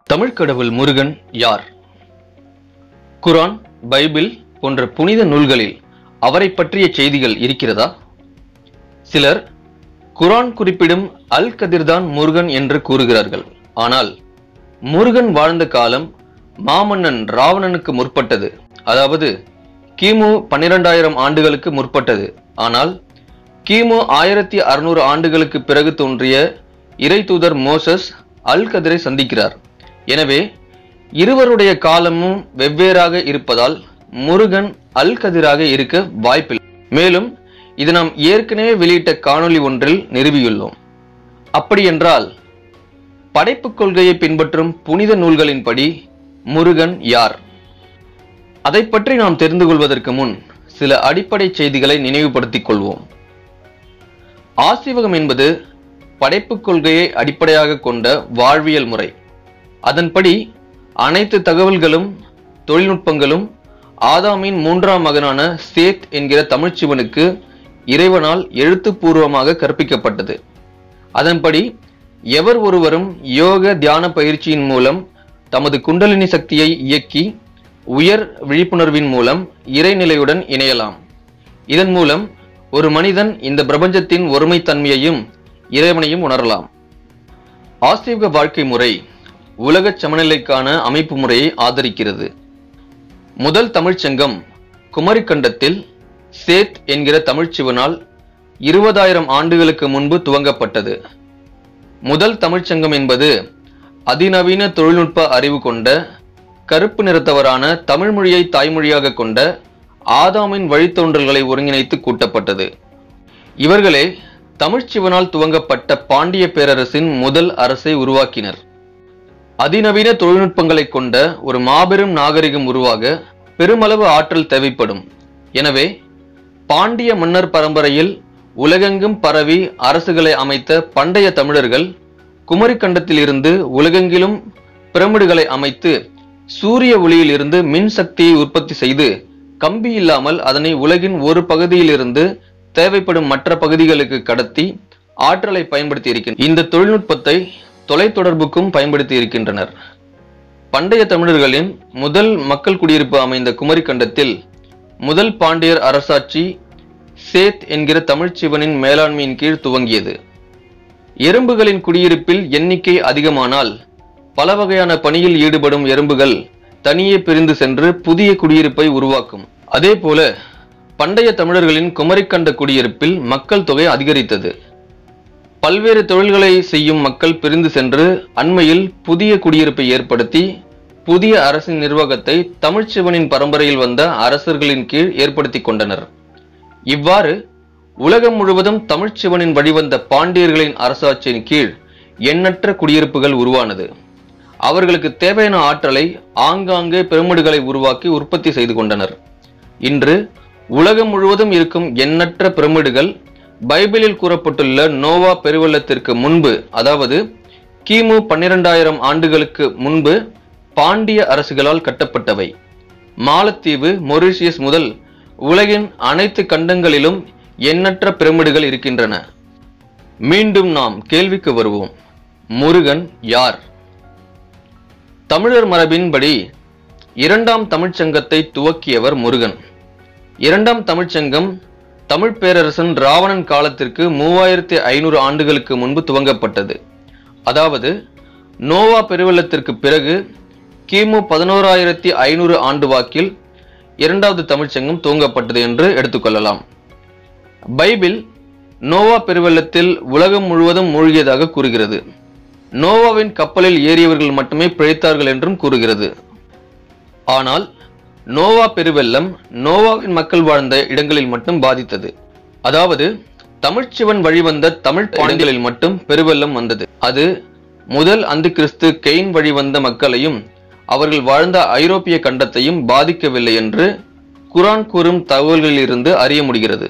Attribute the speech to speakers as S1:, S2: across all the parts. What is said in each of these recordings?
S1: தமிழ் கடவுள் முருகன் யார் குர்ஆன் பைபிள் போன்ற புனித நூல்களில் அவரை பற்றிய செய்திகள் இருக்கிறதா சிலர் குர்ஆன் குறிப்பிடும் அல் கதிர்தான் முருகன் என்று கூறுகிறார்கள் ஆனால் முருகன் வாழ்ந்த காலம் மாமன்னன் ராவணனுக்கு முற்பட்டது அதாவது கிமு பன்னிரெண்டாயிரம் ஆண்டுகளுக்கு முற்பட்டது ஆனால் கிமு ஆயிரத்தி அறுநூறு ஆண்டுகளுக்கு பிறகு தோன்றிய இறை தூதர் மோசஸ் அல் கதிரை சந்திக்கிறார் எனவே இருவருடைய காலமும் வெவ்வேறாக இருப்பதால் முருகன் அல் கதிராக இருக்க வாய்ப்பில்லை மேலும் இது நாம் ஏற்கனவே வெளியிட்ட காணொளி ஒன்றில் நிறுவியுள்ளோம் அப்படியென்றால் படைப்புக் கொள்கையை பின்பற்றும் புனித நூல்களின்படி முருகன் யார் அதை பற்றி நாம் தெரிந்து கொள்வதற்கு முன் சில அடிப்படை செய்திகளை நினைவுபடுத்திக் கொள்வோம் ஆசிவகம் என்பது படைப்புக் கொள்கையை அடிப்படையாக கொண்ட வாழ்வியல் முறை அதன்படி அனைத்து தகவல்களும் தொழில்நுட்பங்களும் ஆதாமின் மூன்றாம் மகனான சேத் என்கிற தமிழ்ச்சிவனுக்கு இறைவனால் எழுத்துப்பூர்வமாக கற்பிக்கப்பட்டது அதன்படி எவர் ஒருவரும் யோக தியான பயிற்சியின் மூலம் தமது குண்டலினி சக்தியை இயக்கி உயர் விழிப்புணர்வின் மூலம் இறைநிலையுடன் இணையலாம் இதன் மூலம் ஒரு மனிதன் இந்த பிரபஞ்சத்தின் ஒருமைத்தன்மையையும் இறைவனையும் உணரலாம் ஆசீவக வாழ்க்கை முறை உலக சமநிலைக்கான அமைப்பு முறையை ஆதரிக்கிறது முதல் தமிழ்ச்சங்கம் குமரிக்கண்டத்தில் சேத் என்கிற தமிழ்ச்சிவனால் இருபதாயிரம் ஆண்டுகளுக்கு முன்பு துவங்கப்பட்டது முதல் தமிழ்ச்சங்கம் என்பது அதிநவீன தொழில்நுட்ப அறிவு கொண்ட கருப்பு நிறத்தவரான தமிழ் மொழியை தாய்மொழியாக கொண்ட ஆதாமின் வழித்தோன்றல்களை ஒருங்கிணைத்து கூட்டப்பட்டது இவர்களே தமிழ்ச்சிவனால் துவங்கப்பட்ட பாண்டிய பேரரசின் முதல் அரசை உருவாக்கினர் அதிநவீன தொழில்நுட்பங்களை கொண்ட ஒரு மாபெரும் நாகரிகம் உருவாக பெருமளவு ஆற்றல் தேவைப்படும் எனவே பாண்டிய மன்னர் பரம்பரையில் உலகெங்கும் பரவி அரசுகளை அமைத்த பண்டைய தமிழர்கள் குமரிக்கண்டத்தில் இருந்து உலகெங்கிலும் பிரமிடுகளை அமைத்து சூரிய ஒளியில் இருந்து மின் சக்தியை உற்பத்தி செய்து கம்பி இல்லாமல் அதனை உலகின் ஒரு பகுதியிலிருந்து தேவைப்படும் மற்ற பகுதிகளுக்கு கடத்தி ஆற்றலை பயன்படுத்தி இருக்கின்றனர் இந்த தொழில்நுட்பத்தை தொலைத்தொடர்புக்கும் பயன்படுத்தி இருக்கின்றனர் பண்டைய தமிழர்களின் முதல் மக்கள் குடியிருப்பு அமைந்த குமரிக்கண்டத்தில் முதல் பாண்டியர் அரசாட்சி சேத் என்கிற தமிழ்ச்சிவனின் மேலாண்மையின் கீழ் துவங்கியது எறும்புகளின் குடியிருப்பில் எண்ணிக்கை அதிகமானால் பல வகையான பணியில் ஈடுபடும் எறும்புகள் தனியே பிரிந்து சென்று புதிய குடியிருப்பை உருவாக்கும் அதே போல பண்டைய தமிழர்களின் குமரிக்கண்ட குடியிருப்பில் மக்கள் தொகை அதிகரித்தது பல்வேறு தொழில்களை செய்யும் மக்கள் பிரிந்து சென்று அண்மையில் புதிய குடியிருப்பை ஏற்படுத்தி புதிய அரசின் நிர்வாகத்தை தமிழ்ச்சிவனின் பரம்பரையில் வந்த அரசர்களின் கீழ் ஏற்படுத்தி கொண்டனர் இவ்வாறு உலகம் முழுவதும் தமிழ்ச்சிவனின் வழிவந்த பாண்டியர்களின் அரசாட்சியின் கீழ் எண்ணற்ற குடியிருப்புகள் உருவானது அவர்களுக்கு தேவையான ஆற்றலை ஆங்காங்கே பிரமிடுகளை உருவாக்கி உற்பத்தி செய்து கொண்டனர் இன்று உலகம் முழுவதும் இருக்கும் எண்ணற்ற பிரமிடுகள் பைபிளில் கூறப்பட்டுள்ள நோவா பெருவெள்ளத்திற்கு முன்பு அதாவது கிமு பன்னிரெண்டாயிரம் ஆண்டுகளுக்கு முன்பு பாண்டிய அரசுகளால் கட்டப்பட்டவை மாலத்தீவு மொரீஷியஸ் முதல் உலகின் அனைத்து கண்டங்களிலும் எண்ணற்ற பிரமிடுகள் இருக்கின்றன மீண்டும் நாம் கேள்விக்கு வருவோம் முருகன் யார் தமிழர் மரபின்படி இரண்டாம் தமிழ்ச்சங்கத்தை துவக்கியவர் முருகன் இரண்டாம் தமிழ்ச்சங்கம் தமிழ் பேரரசன் ராவணன் காலத்திற்கு மூவாயிரத்தி ஐநூறு ஆண்டுகளுக்கு முன்பு துவங்கப்பட்டது அதாவது நோவா பெருவெள்ளத்திற்கு பிறகு கிமு பதினோராயிரத்தி ஐநூறு ஆண்டு வாக்கில் இரண்டாவது தமிழ்ச்சங்கம் துவங்கப்பட்டது என்று எடுத்துக்கொள்ளலாம் பைபிள் நோவா பெருவெள்ளத்தில் உலகம் முழுவதும் மூழ்கியதாக கூறுகிறது நோவாவின் கப்பலில் ஏறியவர்கள் மட்டுமே பிழைத்தார்கள் என்றும் கூறுகிறது ஆனால் நோவா பெருவெள்ளம் நோவாவின் மக்கள் வாழ்ந்த இடங்களில் மட்டும் பாதித்தது அதாவது தமிழ்ச்சிவன் வழிவந்த தமிழ் பாடங்களில் மட்டும் பெருவெள்ளம் வந்தது அது முதல் அந்து கிறிஸ்து கெயின் வழிவந்த மக்களையும் அவர்கள் வாழ்ந்த ஐரோப்பிய கண்டத்தையும் பாதிக்கவில்லை என்று குரான் கூறும் தகவல்களிலிருந்து அறிய முடிகிறது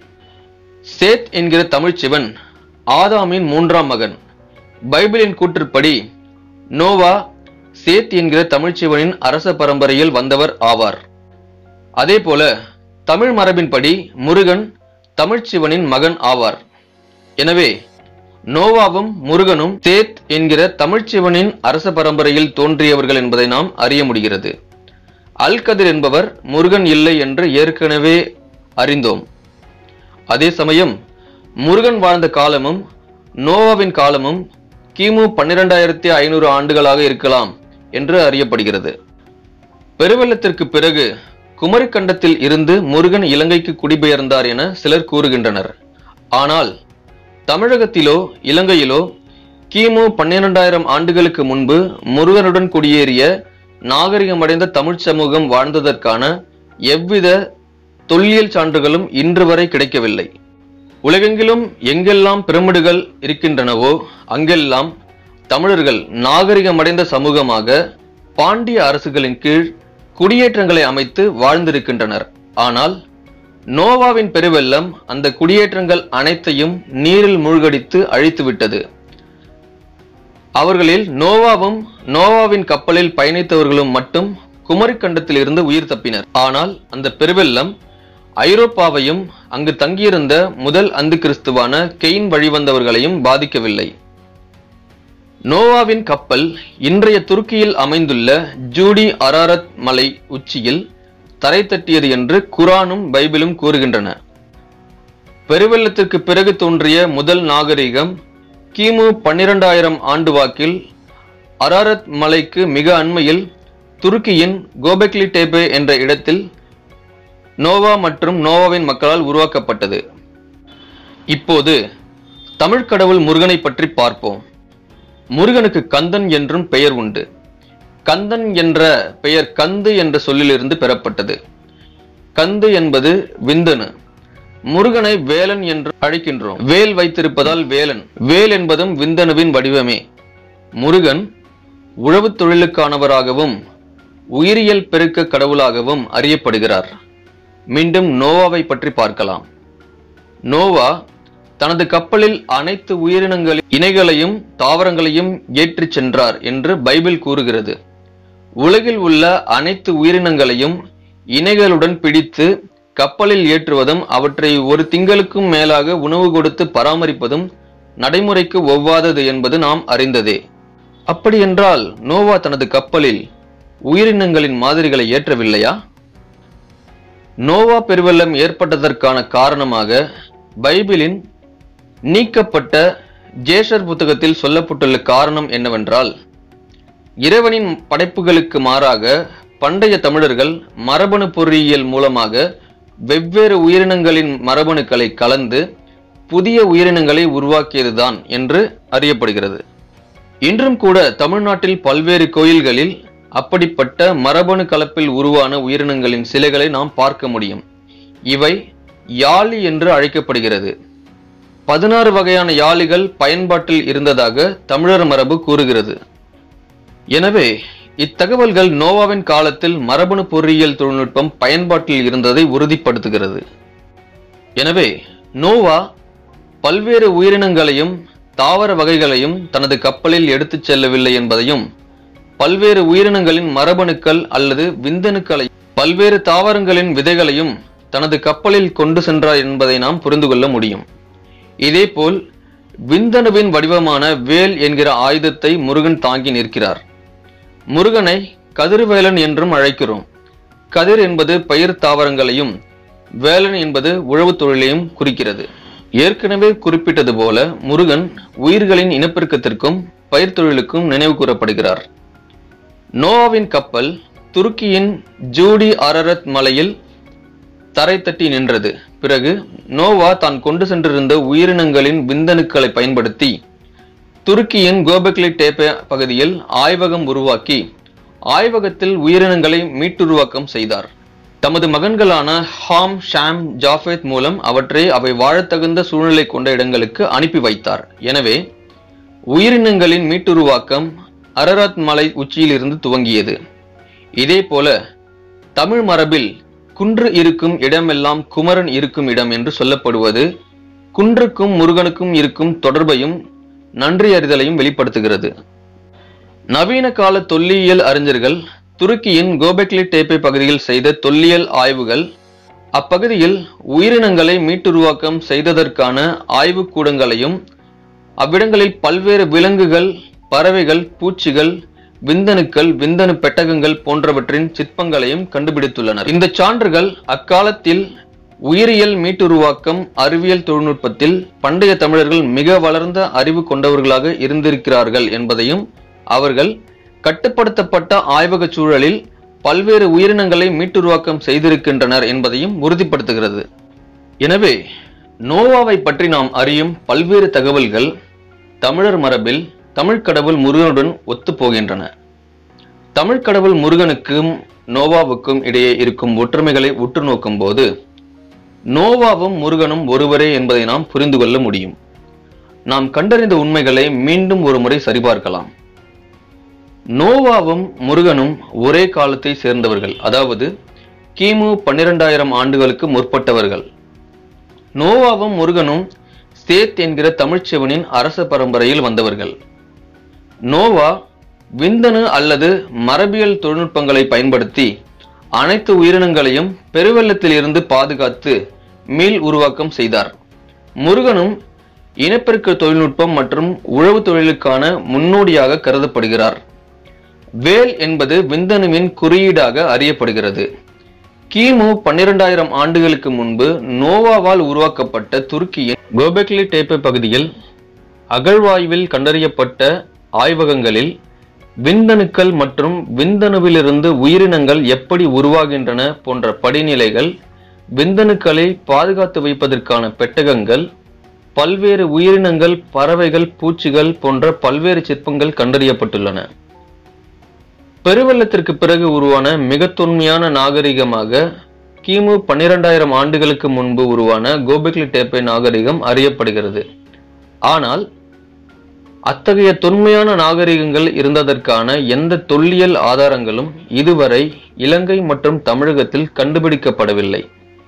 S1: சேத் என்கிற தமிழ்ச்சிவன் ஆதாமின் மூன்றாம் மகன் பைபிளின் கூற்றுப்படி நோவா சேத் என்கிற தமிழ்ச்சிவனின் அரச பரம்பரையில் வந்தவர் ஆவார் அதே போல தமிழ் மரபின்படி முருகன் தமிழ்ச்சிவனின் மகன் ஆவார் எனவே நோவாவும் முருகனும் தேத் என்கிற தமிழ்ச்சிவனின் அரச பரம்பரையில் தோன்றியவர்கள் என்பதை நாம் அறிய முடிகிறது அல்கதிர் என்பவர் முருகன் இல்லை என்று ஏற்கனவே அறிந்தோம் அதே சமயம் முருகன் வாழ்ந்த காலமும் நோவாவின் காலமும் கிமு பன்னிரெண்டாயிரத்தி ஐநூறு ஆண்டுகளாக இருக்கலாம் என்று அறியப்படுகிறது பெருவெள்ளத்திற்கு பிறகு குமரிக்கண்டத்தில் இருந்து முருகன் இலங்கைக்கு குடிபெயர்ந்தார் என சிலர் கூறுகின்றனர் ஆனால் தமிழகத்திலோ இலங்கையிலோ கிமு பன்னிரெண்டாயிரம் ஆண்டுகளுக்கு முன்பு முருகனுடன் குடியேறிய நாகரிகமடைந்த தமிழ் சமூகம் வாழ்ந்ததற்கான எவ்வித தொல்லியல் சான்றுகளும் இன்று வரை கிடைக்கவில்லை உலகெங்கிலும் எங்கெல்லாம் பிரமிடுகள் இருக்கின்றனவோ அங்கெல்லாம் தமிழர்கள் நாகரிகமடைந்த சமூகமாக பாண்டிய அரசுகளின் கீழ் குடியேற்றங்களை அமைத்து வாழ்ந்திருக்கின்றனர் ஆனால் நோவாவின் பெருவெள்ளம் அந்த குடியேற்றங்கள் அனைத்தையும் நீரில் மூழ்கடித்து அழித்துவிட்டது அவர்களில் நோவாவும் நோவாவின் கப்பலில் பயணித்தவர்களும் மட்டும் குமரிக்கண்டத்தில் இருந்து உயிர் தப்பினர் ஆனால் அந்த பெருவெள்ளம் ஐரோப்பாவையும் அங்கு தங்கியிருந்த முதல் அந்து கிறிஸ்துவான கெயின் வழிவந்தவர்களையும் பாதிக்கவில்லை நோவாவின் கப்பல் இன்றைய துருக்கியில் அமைந்துள்ள ஜூடி அராரத் மலை உச்சியில் தரை தட்டியது என்று குரானும் பைபிளும் கூறுகின்றன பெருவெள்ளத்திற்கு பிறகு தோன்றிய முதல் நாகரிகம் கிமு பன்னிரண்டாயிரம் ஆண்டு வாக்கில் அராரத் மலைக்கு மிக அண்மையில் துருக்கியின் கோபெக்லி டேபே என்ற இடத்தில் நோவா மற்றும் நோவாவின் மக்களால் உருவாக்கப்பட்டது இப்போது தமிழ் கடவுள் முருகனை பற்றி பார்ப்போம் முருகனுக்கு கந்தன் என்றும் பெயர் உண்டு கந்தன் என்ற பெயர் கந்து என்ற சொல்லிலிருந்து பெறப்பட்டது கந்து என்பது விந்தனு முருகனை வேலன் என்று அழைக்கின்றோம் வேல் வைத்திருப்பதால் வேலன் வேல் என்பதும் விந்தனுவின் வடிவமே முருகன் உழவுத் தொழிலுக்கானவராகவும் உயிரியல் பெருக்க கடவுளாகவும் அறியப்படுகிறார் மீண்டும் நோவாவை பற்றி பார்க்கலாம் நோவா தனது கப்பலில் அனைத்து உயிரினங்களின் இணைகளையும் தாவரங்களையும் ஏற்றிச் சென்றார் என்று பைபிள் கூறுகிறது உலகில் உள்ள அனைத்து உயிரினங்களையும் இணைகளுடன் பிடித்து கப்பலில் ஏற்றுவதும் அவற்றை ஒரு திங்களுக்கும் மேலாக உணவு கொடுத்து பராமரிப்பதும் நடைமுறைக்கு ஒவ்வாதது என்பது நாம் அறிந்ததே அப்படியென்றால் நோவா தனது கப்பலில் உயிரினங்களின் மாதிரிகளை ஏற்றவில்லையா நோவா பெருவெள்ளம் ஏற்பட்டதற்கான காரணமாக பைபிளின் நீக்கப்பட்ட ஜேஷர் புத்தகத்தில் சொல்லப்பட்டுள்ள காரணம் என்னவென்றால் இறைவனின் படைப்புகளுக்கு மாறாக பண்டைய தமிழர்கள் மரபணு பொறியியல் மூலமாக வெவ்வேறு உயிரினங்களின் மரபணுக்களை கலந்து புதிய உயிரினங்களை உருவாக்கியதுதான் என்று அறியப்படுகிறது இன்றும் கூட தமிழ்நாட்டில் பல்வேறு கோயில்களில் அப்படிப்பட்ட மரபணு கலப்பில் உருவான உயிரினங்களின் சிலைகளை நாம் பார்க்க முடியும் இவை யாழி என்று அழைக்கப்படுகிறது பதினாறு வகையான யாழிகள் பயன்பாட்டில் இருந்ததாக தமிழர் மரபு கூறுகிறது எனவே இத்தகவல்கள் நோவாவின் காலத்தில் மரபணு பொறியியல் தொழில்நுட்பம் பயன்பாட்டில் இருந்ததை உறுதிப்படுத்துகிறது எனவே நோவா பல்வேறு உயிரினங்களையும் தாவர வகைகளையும் தனது கப்பலில் எடுத்துச் செல்லவில்லை என்பதையும் பல்வேறு உயிரினங்களின் மரபணுக்கள் அல்லது விந்தணுக்களை பல்வேறு தாவரங்களின் விதைகளையும் தனது கப்பலில் கொண்டு சென்றார் என்பதை நாம் புரிந்து கொள்ள முடியும் இதேபோல் விந்தணுவின் வடிவமான வேல் என்கிற ஆயுதத்தை முருகன் தாங்கி நிற்கிறார் முருகனை கதிர்வேலன் என்றும் அழைக்கிறோம் கதிர் என்பது பயிர் தாவரங்களையும் வேலன் என்பது உழவுத் தொழிலையும் குறிக்கிறது ஏற்கனவே குறிப்பிட்டது போல முருகன் உயிர்களின் இனப்பெருக்கத்திற்கும் பயிர் தொழிலுக்கும் நினைவு கூறப்படுகிறார் நோவாவின் கப்பல் துருக்கியின் ஜூடி அரரத் மலையில் தரை தட்டி நின்றது பிறகு நோவா தான் கொண்டு சென்றிருந்த உயிரினங்களின் விந்தணுக்களை பயன்படுத்தி துருக்கியின் கோபெக்லி டேப்பே பகுதியில் ஆய்வகம் உருவாக்கி ஆய்வகத்தில் உயிரினங்களை மீட்டுருவாக்கம் செய்தார் தமது மகன்களான ஹாம் ஷாம் ஜாஃபேத் மூலம் அவற்றை அவை வாழத்தகுந்த சூழ்நிலை கொண்ட இடங்களுக்கு அனுப்பி வைத்தார் எனவே உயிரினங்களின் மீட்டுருவாக்கம் அரராத் மலை உச்சியிலிருந்து துவங்கியது இதே போல தமிழ் மரபில் குன்று இருக்கும் இடமெல்லாம் குமரன் இருக்கும் இடம் என்று சொல்லப்படுவது குன்றுக்கும் முருகனுக்கும் இருக்கும் தொடர்பையும் நன்றி அறிதலையும் வெளிப்படுத்துகிறது நவீன கால தொல்லியல் அறிஞர்கள் துருக்கியின் கோபெக்லி டேப்பே பகுதியில் செய்த தொல்லியல் ஆய்வுகள் அப்பகுதியில் உயிரினங்களை மீட்டுருவாக்கம் செய்ததற்கான ஆய்வுக்கூடங்களையும் அவ்விடங்களில் பல்வேறு விலங்குகள் பறவைகள் பூச்சிகள் விந்தணுக்கள் விந்தணு பெட்டகங்கள் போன்றவற்றின் சிற்பங்களையும் கண்டுபிடித்துள்ளனர் இந்த சான்றுகள் அக்காலத்தில் உயிரியல் மீட்டுருவாக்கம் அறிவியல் தொழில்நுட்பத்தில் பண்டைய தமிழர்கள் மிக வளர்ந்த அறிவு கொண்டவர்களாக இருந்திருக்கிறார்கள் என்பதையும் அவர்கள் கட்டுப்படுத்தப்பட்ட ஆய்வக சூழலில் பல்வேறு உயிரினங்களை மீட்டுருவாக்கம் செய்திருக்கின்றனர் என்பதையும் உறுதிப்படுத்துகிறது எனவே நோவாவை பற்றி நாம் அறியும் பல்வேறு தகவல்கள் தமிழர் மரபில் தமிழ்க் கடவுள் முருகனுடன் ஒத்துப்போகின்றன தமிழ்க் கடவுள் முருகனுக்கும் நோவாவுக்கும் இடையே இருக்கும் ஒற்றுமைகளை உற்று நோக்கும் போது நோவாவும் முருகனும் ஒருவரே என்பதை நாம் புரிந்து கொள்ள முடியும் நாம் கண்டறிந்த உண்மைகளை மீண்டும் ஒரு முறை சரிபார்க்கலாம் நோவாவும் முருகனும் ஒரே காலத்தை சேர்ந்தவர்கள் அதாவது கிமு பன்னிரெண்டாயிரம் ஆண்டுகளுக்கு முற்பட்டவர்கள் நோவாவும் முருகனும் சேத் என்கிற தமிழ்ச்செவனின் அரச பரம்பரையில் வந்தவர்கள் நோவா விந்தணு அல்லது மரபியல் தொழில்நுட்பங்களை பயன்படுத்தி அனைத்து உயிரினங்களையும் பெருவெள்ளத்தில் இருந்து பாதுகாத்து மீள் உருவாக்கம் செய்தார் முருகனும் இனப்பெருக்க தொழில்நுட்பம் மற்றும் உழவு தொழிலுக்கான முன்னோடியாக கருதப்படுகிறார் வேல் என்பது விந்தணுவின் குறியீடாக அறியப்படுகிறது கிமு பன்னிரெண்டாயிரம் ஆண்டுகளுக்கு முன்பு நோவாவால் உருவாக்கப்பட்ட துருக்கியின் கோபெக்லி டேப்பே பகுதியில் அகழ்வாய்வில் கண்டறியப்பட்ட ஆய்வகங்களில் விந்தணுக்கள் மற்றும் விந்தணுவிலிருந்து உயிரினங்கள் எப்படி உருவாகின்றன போன்ற படிநிலைகள் விந்தணுக்களை பாதுகாத்து வைப்பதற்கான பெட்டகங்கள் பல்வேறு உயிரினங்கள் பறவைகள் பூச்சிகள் போன்ற பல்வேறு சிற்பங்கள் கண்டறியப்பட்டுள்ளன பெருவெள்ளத்திற்கு பிறகு உருவான மிக தொன்மையான நாகரிகமாக கிமு பன்னிரெண்டாயிரம் ஆண்டுகளுக்கு முன்பு உருவான கோபெக்லி டேப்பே நாகரிகம் அறியப்படுகிறது ஆனால் அத்தகைய தொன்மையான நாகரிகங்கள் இருந்ததற்கான எந்த தொல்லியல் ஆதாரங்களும் இதுவரை இலங்கை மற்றும் தமிழகத்தில் கண்டுபிடிக்கப்படவில்லை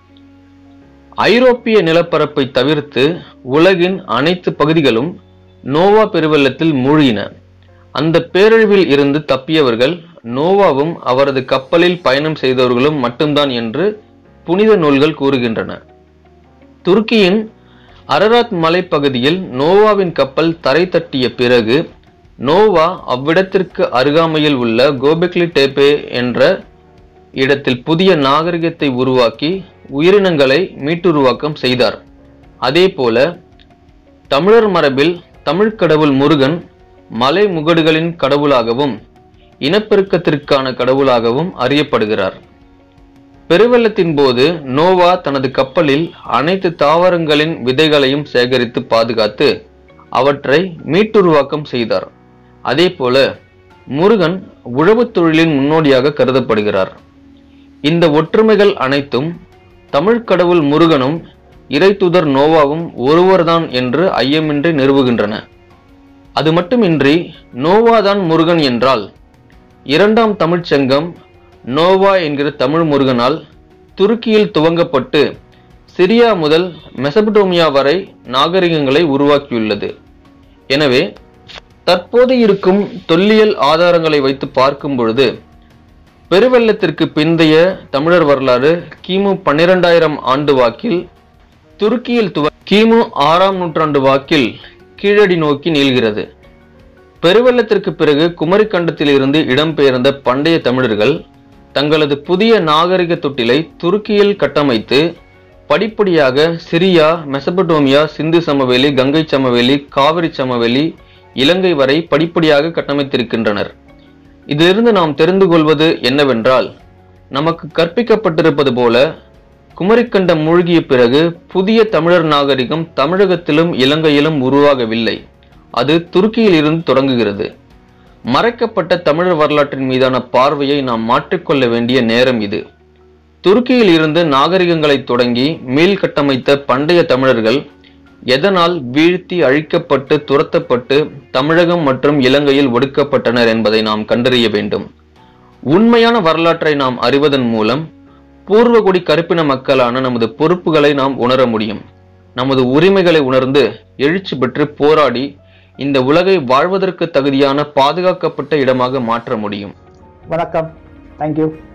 S1: ஐரோப்பிய நிலப்பரப்பை தவிர்த்து உலகின் அனைத்து பகுதிகளும் நோவா பெருவெள்ளத்தில் மூழ்கின அந்த பேரழிவில் இருந்து தப்பியவர்கள் நோவாவும் அவரது கப்பலில் பயணம் செய்தவர்களும் மட்டும்தான் என்று புனித நூல்கள் கூறுகின்றன துருக்கியின் அரராத் மலைப்பகுதியில் நோவாவின் கப்பல் தரை தட்டிய பிறகு நோவா அவ்விடத்திற்கு அருகாமையில் உள்ள கோபெக்லி டேப்பே என்ற இடத்தில் புதிய நாகரிகத்தை உருவாக்கி உயிரினங்களை மீட்டுருவாக்கம் செய்தார் அதேபோல தமிழர் மரபில் தமிழ்க் கடவுள் முருகன் மலை முகடுகளின் கடவுளாகவும் இனப்பெருக்கத்திற்கான கடவுளாகவும் அறியப்படுகிறார் பெருவெள்ளத்தின் போது நோவா தனது கப்பலில் அனைத்து தாவரங்களின் விதைகளையும் சேகரித்து பாதுகாத்து அவற்றை மீட்டுருவாக்கம் செய்தார் அதேபோல முருகன் உழவுத் தொழிலின் முன்னோடியாக கருதப்படுகிறார் இந்த ஒற்றுமைகள் அனைத்தும் தமிழ்க் கடவுள் முருகனும் இறைத்துதர் நோவாவும் ஒருவர்தான் என்று ஐயமின்றி நிறுவுகின்றன அது மட்டுமின்றி நோவாதான் முருகன் என்றால் இரண்டாம் தமிழ்ச் சங்கம் நோவா என்கிற தமிழ் முருகனால் துருக்கியில் துவங்கப்பட்டு சிரியா முதல் மெசபடோமியா வரை நாகரிகங்களை உருவாக்கியுள்ளது எனவே தற்போது இருக்கும் தொல்லியல் ஆதாரங்களை வைத்து பார்க்கும் பொழுது பெருவெள்ளத்திற்கு பிந்தைய தமிழர் வரலாறு கிமு பன்னிரெண்டாயிரம் ஆண்டு வாக்கில் துருக்கியில் துவ கிமு ஆறாம் நூற்றாண்டு வாக்கில் கீழடி நோக்கி நீள்கிறது பெருவெள்ளத்திற்கு பிறகு குமரிக்கண்டத்தில் இருந்து இடம்பெயர்ந்த பண்டைய தமிழர்கள் தங்களது புதிய நாகரிக தொட்டிலை துருக்கியில் கட்டமைத்து படிப்படியாக சிரியா மெசபடோமியா சிந்து சமவெளி கங்கை சமவெளி காவிரி சமவெளி இலங்கை வரை படிப்படியாக கட்டமைத்திருக்கின்றனர் இதிலிருந்து நாம் தெரிந்து கொள்வது என்னவென்றால் நமக்கு கற்பிக்கப்பட்டிருப்பது போல குமரிக்கண்டம் மூழ்கிய பிறகு புதிய தமிழர் நாகரிகம் தமிழகத்திலும் இலங்கையிலும் உருவாகவில்லை அது துருக்கியில் இருந்து தொடங்குகிறது மறைக்கப்பட்ட தமிழர் வரலாற்றின் மீதான பார்வையை நாம் மாற்றிக்கொள்ள வேண்டிய நேரம் இது துருக்கியில் இருந்து நாகரிகங்களை தொடங்கி மீள் கட்டமைத்த பண்டைய தமிழர்கள் எதனால் வீழ்த்தி அழிக்கப்பட்டு துரத்தப்பட்டு தமிழகம் மற்றும் இலங்கையில் ஒடுக்கப்பட்டனர் என்பதை நாம் கண்டறிய வேண்டும் உண்மையான வரலாற்றை நாம் அறிவதன் மூலம் பூர்வகுடி கருப்பின மக்களான நமது பொறுப்புகளை நாம் உணர முடியும் நமது உரிமைகளை உணர்ந்து எழுச்சி பெற்று போராடி இந்த உலகை வாழ்வதற்கு தகுதியான பாதுகாக்கப்பட்ட இடமாக மாற்ற முடியும்
S2: வணக்கம் தேங்க்யூ